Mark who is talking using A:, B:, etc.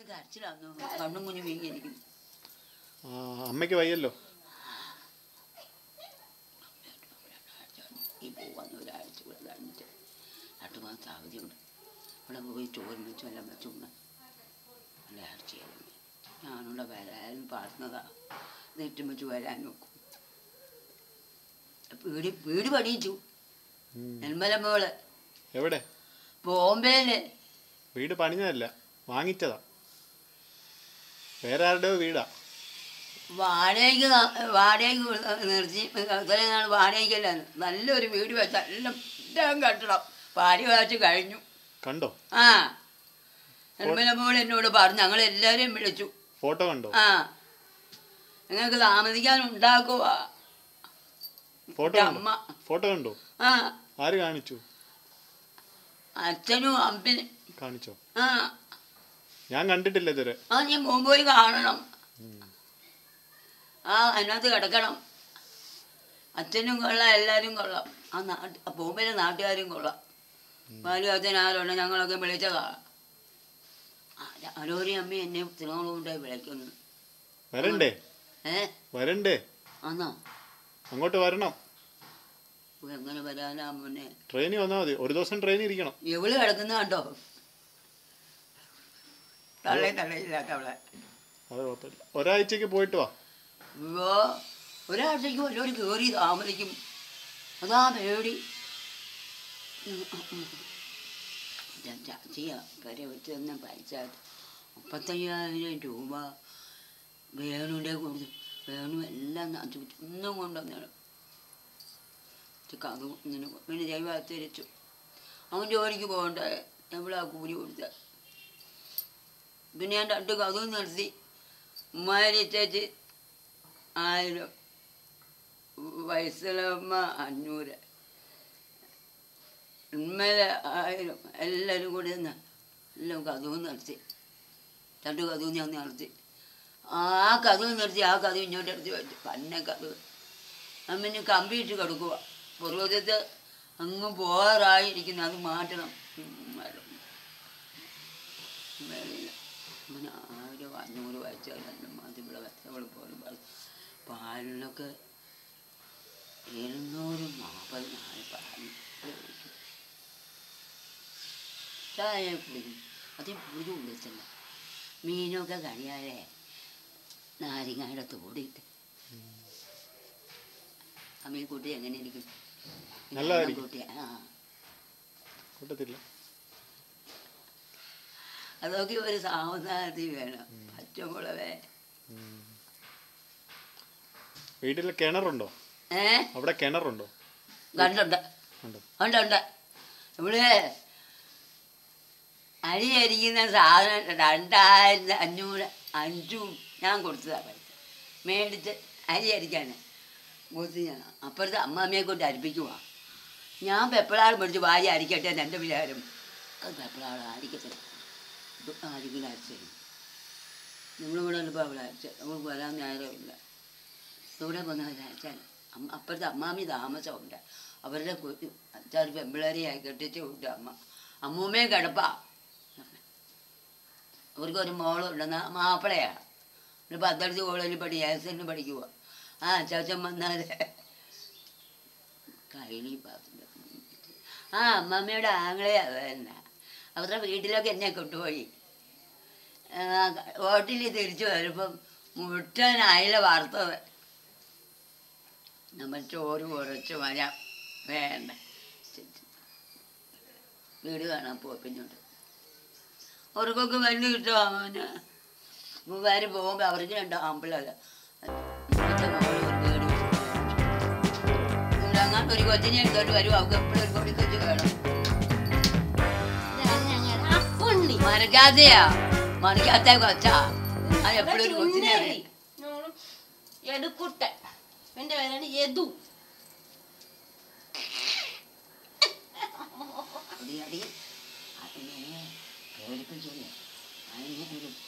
A: കരച്ചിലാന്നു കണ്ണും കുഞ്ഞും വീങ്ങിയിരിക്കുന്നു
B: ആ അമ്മയ്ക്ക് വയ്യല്ലോ
A: ഈ പോവാന്ന് ഒരാഴ്ച കൂടെ കഴിഞ്ഞിട്ട് രണ്ടു മാസം അവധിയുണ്ട് ഇവിടെ പോയി ചോറിന് വെച്ച് വല്ലതും വെച്ചുകൊണ്ട് ഒരാഴ്ചയായിരുന്നു ഞാനിവിടെ വരാൻ പാടുന്നതാ നെറ്റും വെച്ച് വരാൻ നോക്കും വീട് വീട് പണിയിച്ചു
B: ഉം.
A: നെന്മല മോള്
B: എവിടെ
A: ബോംബെയില്
B: വീട് പണിഞ്ഞതല്ല വാങ്ങിച്ചതാ വേറെ ആരുടെയോ വീടാ
A: വാടകയ്ക്ക് ന- വാടകയ്ക്ക് കൊടു- നിർത്തി ഇത്രയും നാൾ വാടകയ്ക്കല്ലായിരുന്നു നല്ലൊരു വീട് വെച്ച എല്ലാം എല്ലാം കെട്ടണം ഭാര്യ വാച്ച് കഴിഞ്ഞു
B: കണ്ടോ
A: ആ നെന്മല മോൾ എന്നോട് പറഞ്ഞു ഞങ്ങൾ എല്ലാവരെയും വിളിച്ചു
B: ഫോട്ടോ കണ്ടോ
A: ആ നിങ്ങൾക്ക് താമസിക്കാൻ ഉണ്ടാക്കുക
B: ഫോട്ടോ
A: എൻ്റെ
B: കണ്ടോ
A: അമ്മ
B: ഫോട്ടോ കണ്ടോ
A: ആ
B: ആര് കാണിച്ചു
A: അച്ഛനും അമ്മനും
B: കാണിച്ചോ
A: ആ
B: ഞാൻ കണ്ടിട്ടില്ല ഇതുവരെ
A: ആ നീ മുമ്പ് പോയി കാണണം
B: ഉം.
A: ആ അതിനകത്ത് കിടക്കണം അച്ഛനും കൊള്ളാം എല്ലാവരും കൊള്ളാം ആ നാട്ട് ബോംബെയിലെ നാട്ടുകാരും കൊള്ളാം ബാലു അച്ഛൻ ആരുണ്ട് ഞങ്ങളൊക്കെ വിളിച്ചതാ ആരോരും അമ്മ എന്നെ തിരുവോളം കൊണ്ടായി വിളിക്കുന്നു
B: വരണ്ടേ
A: ഏ
B: വരണ്ടേ
A: ആന്നോ
B: അങ്ങോട്ട് വരണം
A: ഓ, എങ്ങനെ വരാനാ മുന്നേ
B: ട്രെയിനിൽ വന്നാൽ മതി ഒരു ദിവസം ട്രെയിനിൽ ഇരിക്കണം
A: എവിള് കിടക്കുന്ന കണ്ടോ തള്ളേ തള്ളയില്ലാത്ത അവളെ
B: അത് കുഴപ്പമില്ല ഒരാഴ്ചക്ക് പോയിട്ട് വാ
A: അയ്യോ ഒരാഴ്ചയ്ക്ക് വല്ലവരും കയറി താമസിക്കും അതാ പേടി ചാച്ചിയ കര വെച്ച് തന്നെ പൈസ മുപ്പത്തയ്യായിരം രൂപ വേണുവിൻ്റെ കൊടുത്തു വേണു എല്ലാം നച്ചു ഒന്നും കൊണ്ടുവന്നു അത് ഇങ്ങനെ പിന്നെ ജൈവ തിരിച്ചു അവൻ ജോലിക്ക് പോകണ്ട എവിടെ ആ കൂലി കൊടുത്ത പിന്നെ ഞാൻ രണ്ട് കഥവും നിർത്തി ഉമ്മാരി ചേച്ചി ആയിരം വയസ്സിലമ്മ അഞ്ഞൂറ് ഇന്നലെ ആയിരം എല്ലാവരും കൂടി നിന്ന് എല്ലാം കഥവും നടത്തി രണ്ട് കഥവും ഞാൻ നടത്തി ആ കഥവും നിർത്തി ആ കഥ ഇങ്ങോട്ട് എടുത്ത് വെച്ചു പന്ന കഥ അമ്മന് കമ്പിയിട്ട് കിടക്കുക പുറകത്ത് അങ്ങ് പോറായിരിക്കുന്നു അത് മാറ്റണം ഉം, വരും. വരില്ല. അങ്ങനെ ആയിരം അഞ്ഞൂറ് വയസ്സായാലും അതിവിടെ വെച്ചവൾ പോലും പറയും. പാലിനൊക്കെ എഴുന്നൂറ് നാൽപ്പത് നാല് പാലിന് ചായ കുടിക്കും അത് പുഴു വിളിച്ചല്ല മീനൊക്കെ കഴിയാതെ നാരങ്ങയുടെ തോടിയിട്ട് ആ മീൻകുട്ടി എങ്ങനെ ഇരിക്കും
B: നല്ലതായിരിക്കും.
A: കുട്ടി ആ
B: കൂട്ടത്തില്ല
A: അതൊക്കെ ഒരു സാവധാനത്തിൽ വേണം പച്ചമുളക്
B: ഉം. വീട്ടിൽ കിണറുണ്ടോ
A: ഏ
B: അവിടെ കിണറുണ്ടോ
A: കണ്ടുണ്ട്
B: ഉണ്ടോ
A: ഉണ്ട് ഉണ്ട് ഇവിടെ അരി അരിക്കുന്ന സാധനം രണ്ടായിരത്തി അഞ്ഞൂറ് അഞ്ചും ഞാൻ കൊടുത്തതാ പൈസ മേടിച്ച് അരി അരിക്കാൻ കൊടുത്ത് ഞാൻ അപ്പുറത്തെ അമ്മാമ്മയെ കൊണ്ട് അരിപ്പിക്കുവാ ഞാൻ പെപ്പളാട് മേടിച്ച് വാരി അരിക്കട്ടെ എന്ന് എൻ്റെ വിചാരം അത് പെപ്പളാട് അരിക്കത്തില്ല ഇത് ആരെങ്കിലും അരിച്ചു നമ്മളിവിടെ ഇപ്പോൾ അവിടെ അരിച്ച നമുക്ക് വരാൻ നേരമില്ല ഇവിടെ വന്ന് അയച്ചാൽ അമ്മ അപ്പുറത്തെ അമ്മാമി താമസമുണ്ട് അവരുടെ അച്ചാറ് പെമ്പിളരെയായി കെട്ടിച്ച് വിട്ടു അമ്മ അമ്മൂമ്മയും കിടപ്പാ അവർക്കൊരു മോളുണ്ട് നാ- മാപ്പിളയാണ് ഒരു പത്തടുത്ത് കോളേജിൽ പഠി എസിന് പഠിക്കുക ആ അച്ചാച്ചൻ വന്നാൽ കൈലി പാത്തിൻ്റെ ആ അമ്മമ്മയുടെ ആങ്ങളെയാ തന്നെ അവരുടെ വീട്ടിലൊക്കെ എന്നെ കൊണ്ടുപോയി ഹോട്ടലിൽ തിരിച്ചു വരുമ്പം മുട്ടനായില വാർത്തത് നമ്മൾ ചോറ് കുറച്ച് മഴ വേണ്ട വീട് കാണാൻ പോപ്പിഞ്ഞോണ്ട് അവർക്കൊക്കെ വലിയ കിട്ടും അവന് മൂവാര് പോകുമ്പോൾ അവർക്ക് രണ്ട് ആമ്പിളല്ല അങ്ങാട്ട് ഒരു കൊച്ചിനെ എടുത്തോട്ട് വരും അവർക്ക് എപ്പോഴും ഒരു കൊടി കൊച്ചു വേണം മരക്കാത്തയാ മരക്കാത്ത കൊച്ചാ അത് എപ്പോഴും ഒരു കൊച്ചിനെ വേണം
C: എടുക്കുട്ടെ എന്റെ പേരാണ് യദു
A: അടി അടി അതിനെ പേടിപ്പിക്കല്ലേ അതിനെ ഒരു